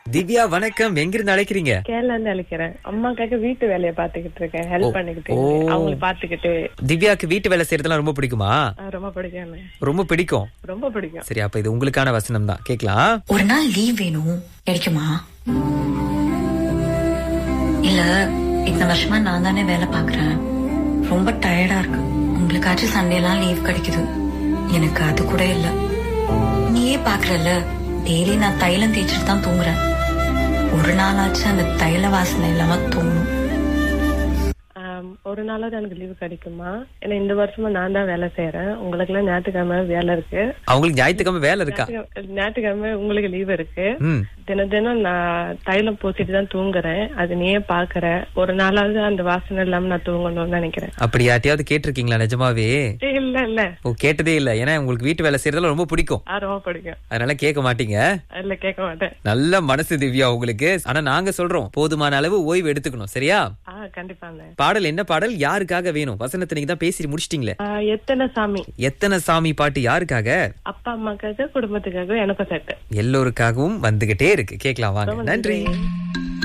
திவ்யா வணக்கம் எங்கிருந்து அழைக்கிறீங்க கேரளா இருந்து அழைக்கிறேன் அம்மாக்காக வீட்டு வேலையை பாத்துக்கிட்டு இருக்கேன் ஹெல்ப் பண்ணிக்கிட்டு ஓ. அவங்களை பாத்துக்கிட்டு திவ்யாக்கு வீட்டு வேலை செய்யறதுலாம் ரொம்ப பிடிக்குமா ஆ, ரொம்ப பிடிக்கும் எனக்கு. ரொம்ப பிடிக்கும் ரொம்ப பிடிக்கும் சரி அப்ப இது உங்களுக்கான வசனம் தான் கேக்கலாம் ஒரு நாள் லீவ் வேணும் கிடைக்குமா இல்ல இத்தனை வருஷமா நான் தானே வேலை பாக்குறேன் ரொம்ப டயர்டா இருக்கு உங்களுக்காச்சும் சண்டே எல்லாம் லீவ் கிடைக்குது எனக்கு அது கூட இல்ல நீயே பாக்குறல்ல டெய்லி நான் தைலம் தேய்ச்சிட்டு தான் தூங்குறேன் ஒரு நாளாச்சும் அந்த தைல வாசனை இல்லாம தூங்கும் ஆம், ஒரு நாளாவது எனக்கு லீவு கிடைக்குமா ஏன்னா இந்த வருஷமா நான் தான் வேலை செய்யறேன் உங்களுக்கு எல்லாம் ஞாயிற்றுக்கிழமை வேலை இருக்கு அவங்களுக்கு ஞாயிற்றுக்கிழமை வேலை இருக்கா ஞாயிற்றுக்கிழமை- ஞாயிற்றுக்கிழமை உங்களுக்கு லீவு இருக்கு ம் தினம் தினம் நான் தைலம் பூசிட்டு தான் தூங்குறேன் அது நீயே பாக்குற ஒரு நாளாவது அந்த வாசனை இல்லாம நான் தூங்கணும்னு நினைக்கிறேன் அப்படி யார்ட்டையாவது கேட்டிருக்கீங்களா நிஜமாவே ஏய், இல்ல இல்ல ஓ கேட்டதே இல்ல ஏன்னா உங்களுக்கு வீட்டு வேலை செய்யறதுல ரொம்ப பிடிக்கும் ஆ, ரொம்ப பிடிக்கும் அதனால கேட்க மாட்டீங்க இல்ல கேட்க மாட்டேன் நல்ல மனசு திவ்யா உங்களுக்கு ஆனா நாங்க சொல்றோம் போதுமான அளவு ஓய்வு எடுத்துக்கணும் சரியா ஆ கண்டிப்பாங்க பாடல் என்ன பாடல் யாருக்காக வேணும் வசனத்தை நீங்க தான் பேசி முடிச்சிட்டீங்களே ஆ, எத்தனை சாமி எத்தனை சாமி பாட்டு யாருக்காக அப்பா அம்மாக்காக குடும்பத்துக்காக எனக்கும் சேர்த்து எல்லோருக்காகவும் வந்துகிட்டே இருக்கு கேட்கலாம் வாங்க நன்றி